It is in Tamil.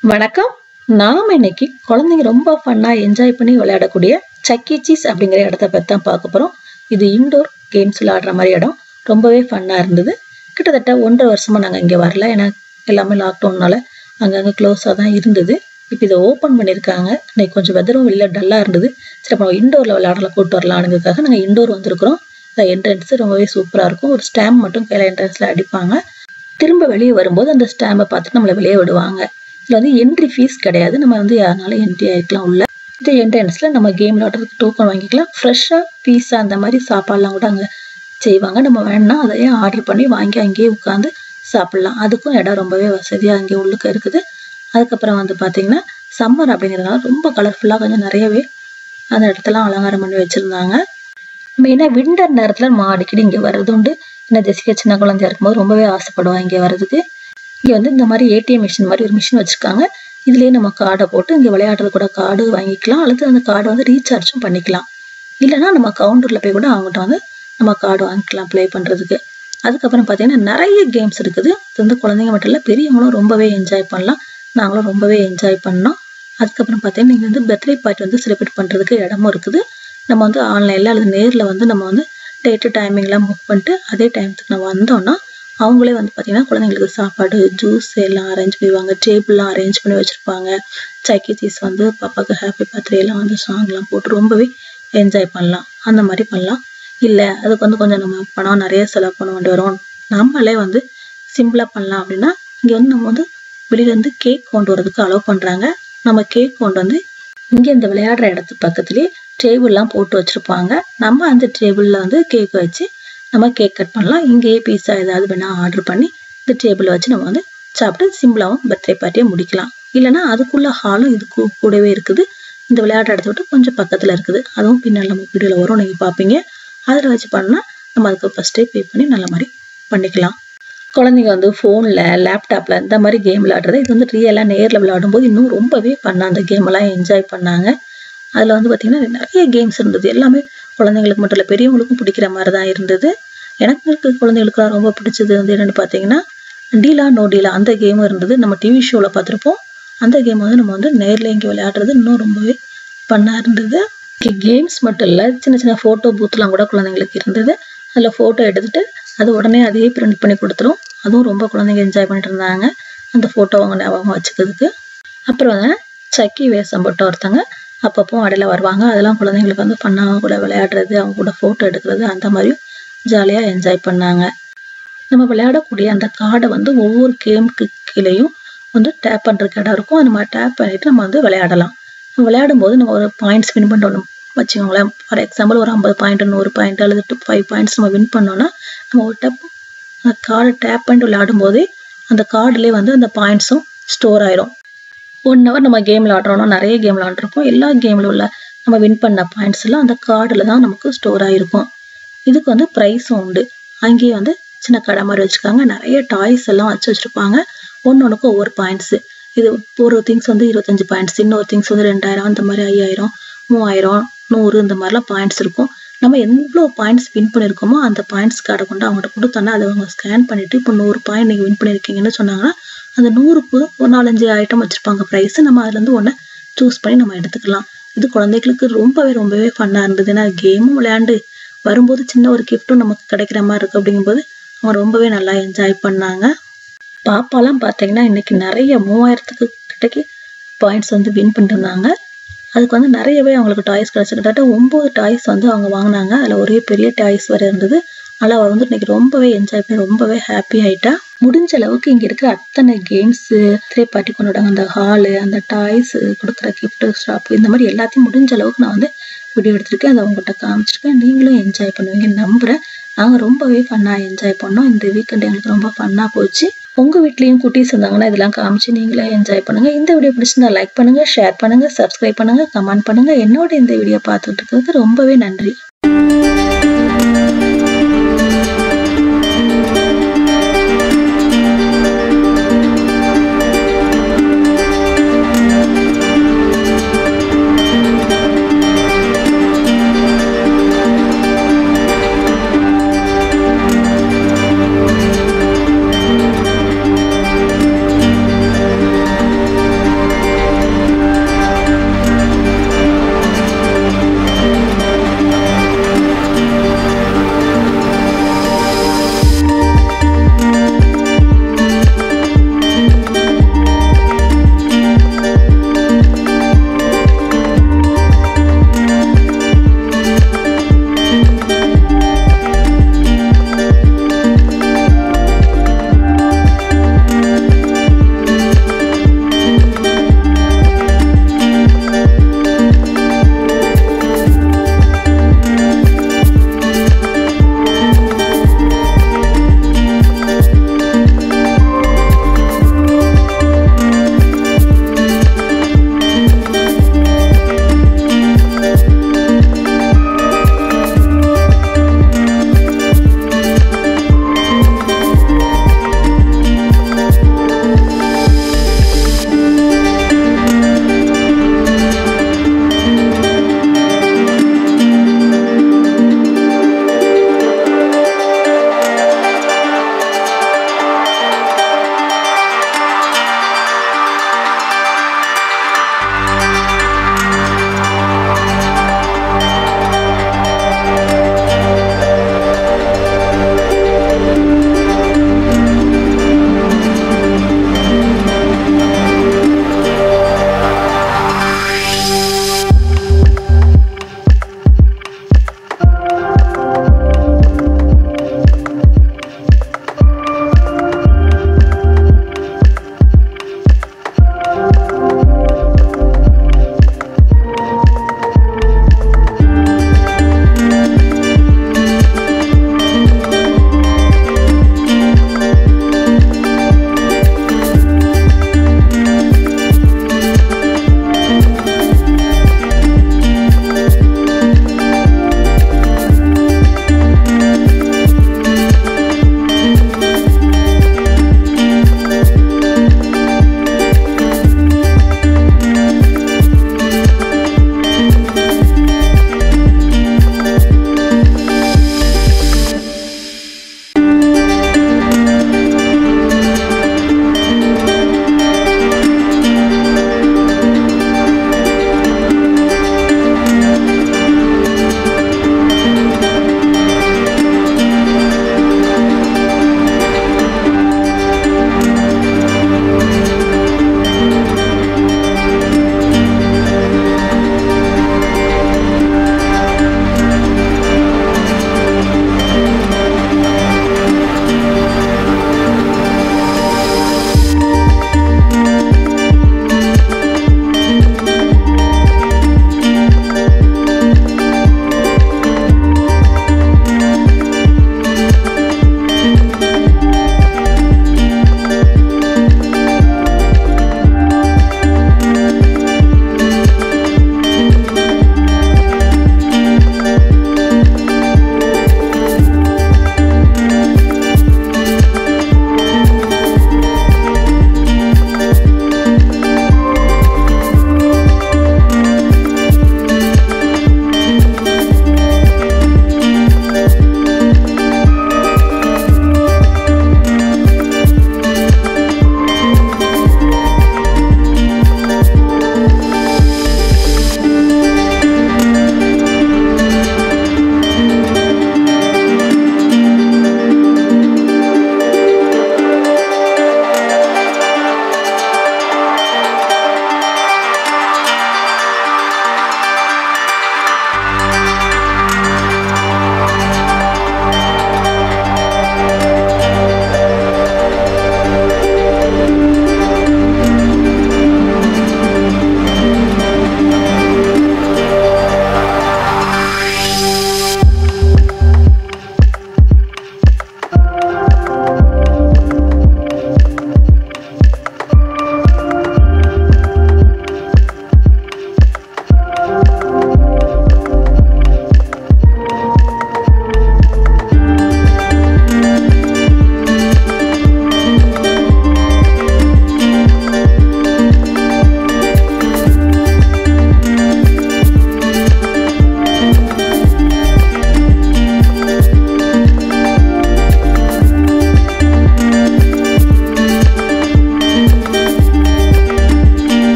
வணக்கம் நாம் இன்னைக்கு குழந்தைங்க ரொம்ப ஃபன்னாக என்ஜாய் பண்ணி விளையாடக்கூடிய சக்கி சீஸ் அப்படிங்கிற இடத்த பற்றி தான் பார்க்க போகிறோம் இது இன்டோர் கேம்ஸ் விளையாடுற மாதிரி இடம் ரொம்பவே ஃபன்னாக இருந்தது கிட்டத்தட்ட ஒன்றரை வருஷமாக நாங்கள் இங்கே வரல ஏன்னா எல்லாமே லாக்டவுன்னால அங்கங்கே க்ளோஸாக தான் இருந்தது இப்போ இதை ஓப்பன் பண்ணியிருக்காங்க இன்னைக்கு கொஞ்சம் வெதரும் வெளியில் டல்லாக இருந்தது சரி அப்போ இண்டோரில் விளையாடலாம் கூட்டு வரலானுங்கிறதுக்காக நாங்கள் இண்டோர் வந்திருக்கிறோம் இந்த என்ட்ரன்ஸ் ரொம்பவே சூப்பராக இருக்கும் ஒரு ஸ்டாம்ப் மட்டும் கையில் என்ட்ரன்ஸில் அடிப்பாங்க திரும்ப வெளியே வரும்போது அந்த ஸ்டாம்பை பார்த்துட்டு நம்மளை வெளியே விடுவாங்க இதில் வந்து என்ட்ரி ஃபீஸ் கிடையாது நம்ம வந்து யாருனாலும் என்ட்ரி ஆகிக்கலாம் உள்ள இந்த என்ட்ரன்ஸில் நம்ம கேம் விளாட்றதுக்கு டோக்கன் வாங்கிக்கலாம் ஃப்ரெஷ்ஷாக பீஸா அந்த மாதிரி சாப்பாடுலாம் கூட அங்கே செய்வாங்க நம்ம வேணா அதையே ஆர்டர் பண்ணி வாங்கி அங்கேயே உட்காந்து சாப்பிட்லாம் அதுக்கும் இடம் ரொம்பவே வசதியாக அங்கே உள்ளுக்க இருக்குது அதுக்கப்புறம் வந்து பார்த்திங்கன்னா சம்மர் அப்படிங்கிறதுனால ரொம்ப கலர்ஃபுல்லாக கொஞ்சம் நிறையவே அந்த இடத்தெல்லாம் அலங்காரம் பண்ணி வச்சுருந்தாங்க மெயினாக விண்டர் நேரத்தில் நம்ம அடிக்கடி இங்கே வர்றது உண்டு ஏன்னா ஜெசிகா சின்ன குழந்தையா இருக்கும்போது ரொம்பவே ஆசைப்படுவாங்க இங்கே வர்றதுக்கு இங்கே வந்து இந்த மாதிரி ஏடிஎம் மிஷின் மாதிரி ஒரு மிஷின் வச்சுருக்காங்க இதுலேயே நம்ம கார்டை போட்டு இங்கே விளையாடுறது கூட கார்டு வாங்கிக்கலாம் அல்லது அந்த கார்டை வந்து ரீசார்ஜும் பண்ணிக்கலாம் இல்லைனா நம்ம கவுண்டரில் போய் கூட அவங்ககிட்ட வந்து நம்ம கார்டு வாங்கிக்கலாம் ப்ளே பண்ணுறதுக்கு அதுக்கப்புறம் பார்த்தீங்கன்னா நிறைய கேம்ஸ் இருக்குது அது வந்து குழந்தைங்க மட்டும் இல்லை பெரியவங்களும் ரொம்பவே என்ஜாய் பண்ணலாம் நாங்களும் ரொம்பவே என்ஜாய் பண்ணோம் அதுக்கப்புறம் பார்த்தீங்கன்னா இங்கே வந்து பர்த்டே பார்ட்டி வந்து செலிப்ரேட் பண்ணுறதுக்கு இடமும் இருக்குது நம்ம வந்து ஆன்லைனில் அல்லது நேரில் வந்து நம்ம வந்து டேட்டு டைமிங்லாம் புக் பண்ணிட்டு அதே டைமுக்கு நம்ம வந்தோம்னா அவங்களே வந்து பார்த்திங்கன்னா குழந்தைங்களுக்கு சாப்பாடு ஜூஸ் எல்லாம் அரேஞ்ச் பண்ணுவாங்க டேபிள்லாம் அரேஞ்ச் பண்ணி வச்சுருப்பாங்க சைக்கி சீஸ் வந்து பாப்பாவுக்கு ஹாப்பி பர்த்டேலாம் வந்து சாங்லாம் போட்டு ரொம்பவே என்ஜாய் பண்ணலாம் அந்த மாதிரி பண்ணலாம் இல்லை அதுக்கு வந்து கொஞ்சம் நம்ம பணம் நிறைய செலவு பண்ண வேண்டி வரும் நம்மளே வந்து சிம்பிளாக பண்ணலாம் அப்படின்னா இங்கே வந்து நம்ம வந்து வெளியிலேருந்து கேக் கொண்டு வரதுக்கு அலோவ் பண்ணுறாங்க நம்ம கேக் கொண்டு வந்து இங்கே இந்த விளையாடுற இடத்து பக்கத்துலேயே டேபிள்லாம் போட்டு வச்சுருப்பாங்க நம்ம அந்த டேபிளில் வந்து கேக் வச்சு நம்ம கேக் கட் பண்ணலாம் இங்கேயே பீஸா ஏதாவது வேணால் ஆர்டர் பண்ணி இந்த டேபிளில் வச்சு நம்ம வந்து சாப்பிட்டு சிம்பிளாகவும் பர்த்டே பார்ட்டியை முடிக்கலாம் இல்லைனா அதுக்குள்ள ஹாலும் இதுக்கு கூடவே இருக்குது இந்த விளையாடுற இடத்த விட்டு கொஞ்சம் பக்கத்தில் இருக்குது அதுவும் பின்னால் நம்ம வீடியோவில் வரும் நீங்கள் பார்ப்பீங்க அதில் வச்சு பண்ணால் நம்ம அதுக்கு ஃபஸ்ட்டே பே பண்ணி நல்ல மாதிரி பண்ணிக்கலாம் குழந்தைங்க வந்து ஃபோனில் லேப்டாப்பில் இந்த மாதிரி கேம் விளையாடுறது இது வந்து ரியலாக நேரில் விளையாடும்போது இன்னும் ரொம்பவே பண்ண அந்த கேமெல்லாம் என்ஜாய் பண்ணாங்க அதில் வந்து பார்த்திங்கன்னா நிறைய கேம்ஸ் இருந்தது எல்லாமே குழந்தைங்களுக்கு மட்டும் இல்லை பெரியவங்களுக்கும் பிடிக்கிற மாதிரி தான் இருந்தது எனக்கு இருக்க குழந்தைகளுக்குலாம் ரொம்ப பிடிச்சது வந்து என்னென்னு பார்த்தீங்கன்னா டீலா நோ டீலா அந்த கேமும் இருந்தது நம்ம டிவி ஷோவில் பார்த்துருப்போம் அந்த கேம் வந்து நம்ம வந்து நேரில் இங்கே விளையாடுறது இன்னும் ரொம்பவே பண்ணாக இருந்தது கேம்ஸ் மட்டும் இல்லை சின்ன சின்ன ஃபோட்டோ பூத்துலாம் கூட குழந்தைங்களுக்கு இருந்தது அதில் ஃபோட்டோ எடுத்துகிட்டு அது உடனே அதையே பிரிண்ட் பண்ணி கொடுத்துரும் அதுவும் ரொம்ப குழந்தைங்க என்ஜாய் பண்ணிட்டு இருந்தாங்க அந்த ஃபோட்டோ அவங்க ஞாபகம் வச்சுக்கிறதுக்கு அப்புறம் வந்து சக்கி வேஷம் போட்டு ஒருத்தங்க அப்பப்போ அடையில் வருவாங்க அதெல்லாம் குழந்தைங்களுக்கு வந்து பண்ணாங்க கூட விளையாடுறது அவங்க கூட ஃபோட்டோ எடுக்கிறது அந்த மாதிரியும் ஜாலியாக என்ஜாய் பண்ணாங்க நம்ம விளையாடக்கூடிய அந்த கார்டை வந்து ஒவ்வொரு கேமுக்கு கீழேயும் வந்து டேப் பண்ணுறதுக்கு இடம் இருக்கும் அது நம்ம டேப் பண்ணிவிட்டு நம்ம வந்து விளையாடலாம் விளையாடும் போது நம்ம ஒரு பாயிண்ட்ஸ் வின் பண்ணணும் வச்சுக்கோங்களேன் ஃபார் எக்ஸாம்பிள் ஒரு ஐம்பது பாயிண்ட் நூறு பாயிண்ட் அல்லது டூ ஃபைவ் பாயிண்ட்ஸ் நம்ம வின் பண்ணோன்னா நம்ம ஒரு டேப் அந்த கார்டை டேப் பண்ணிட்டு விளையாடும் போதே அந்த கார்டுலேயே வந்து அந்த பாயிண்ட்ஸும் ஸ்டோர் ஆயிரும் ஒன் ஹவர் நம்ம கேம் விளாட்றோம்னா நிறைய கேம் விளாண்டுருப்போம் எல்லா கேமில் உள்ள நம்ம வின் பண்ண பாயிண்ட்ஸ் எல்லாம் அந்த கார்டில் தான் நமக்கு ஸ்டோர் ஆகிருக்கும் இதுக்கு வந்து ப்ரைஸும் உண்டு அங்கேயே வந்து சின்ன கடை மாதிரி வச்சுருக்காங்க நிறைய டாய்ஸ் எல்லாம் வச்சு வச்சுருப்பாங்க ஒன்று ஒன்றுக்கு ஒவ்வொரு பாயிண்ட்ஸு இது ஒரு திங்ஸ் வந்து இருபத்தஞ்சி பாயிண்ட்ஸ் இன்னொரு திங்ஸ் வந்து ரெண்டாயிரம் அந்த மாதிரி ஐயாயிரம் மூவாயிரம் நூறு இந்த மாதிரிலாம் பாயிண்ட்ஸ் இருக்கும் நம்ம எவ்வளோ பாயிண்ட்ஸ் வின் பண்ணியிருக்கோமோ அந்த பாயிண்ட்ஸ் கார்டை கொண்டு அவங்கள்ட்ட கொடுத்தோன்னா அதை அவங்க ஸ்கேன் பண்ணிவிட்டு இப்போ நூறு பாயிண்ட் நீங்கள் வின் பண்ணியிருக்கீங்கன்னு சொன்னாங்கன்னா அந்த நூறுக்கு ஒரு நாலஞ்சு ஐட்டம் வச்சுருப்பாங்க ப்ரைஸ் நம்ம அதுலேருந்து ஒன்று சூஸ் பண்ணி நம்ம எடுத்துக்கலாம் இது குழந்தைகளுக்கு ரொம்பவே ரொம்பவே ஃபன்னாக இருந்தது ஏன்னா கேமும் விளையாண்டு வரும்போது சின்ன ஒரு கிஃப்ட்டும் நமக்கு கிடைக்கிற மாதிரி இருக்குது அப்படிங்கும்போது அவங்க ரொம்பவே நல்லா என்ஜாய் பண்ணாங்க பாப்பாலாம் பார்த்தீங்கன்னா இன்னைக்கு நிறைய மூவாயிரத்துக்கு கிட்டக்கு பாயிண்ட்ஸ் வந்து வின் பண்ணிருந்தாங்க அதுக்கு வந்து நிறையவே அவங்களுக்கு டாய்ஸ் கிடச்சி கிட்டத்தட்ட ஒம்பது டாய்ஸ் வந்து அவங்க வாங்கினாங்க அதில் ஒரே பெரிய டாய்ஸ் வேறு இருந்தது ஆனால் அவள் வந்து இன்னைக்கு ரொம்பவே என்ஜாய் பண்ணி ரொம்பவே ஹாப்பி ஆயிட்டா முடிஞ்ச அளவுக்கு இங்கே இருக்கிற அத்தனை கேம்ஸு த்ரே பார்ட்டி கொண்டாடுவாங்க அந்த ஹாலு அந்த டாய்ஸ் கொடுக்குற கிஃப்ட் ஸ்டாப் இந்த மாதிரி எல்லாத்தையும் முடிஞ்ச அளவுக்கு நான் வந்து வீடியோ எடுத்திருக்கேன் அதை உங்கள்கிட்ட காமிச்சிருக்கேன் நீங்களும் என்ஜாய் பண்ணுவீங்கன்னு நம்புகிறேன் நாங்கள் ரொம்பவே ஃபன்னாக என்ஜாய் பண்ணோம் இந்த வீக்கெண்ட் எங்களுக்கு ரொம்ப ஃபன்னாக போச்சு உங்கள் வீட்லேயும் குட்டீஸ் இருந்தாங்கன்னா இதெல்லாம் காமிச்சு நீங்களே என்ஜாய் பண்ணுங்கள் இந்த வீடியோ பிடிச்சிருந்தா லைக் பண்ணுங்கள் ஷேர் பண்ணுங்கள் சப்ஸ்கிரைப் பண்ணுங்கள் கமெண்ட் பண்ணுங்கள் என்னோட இந்த வீடியோ பார்த்துட்டு இருக்கிறதுக்கு ரொம்பவே நன்றி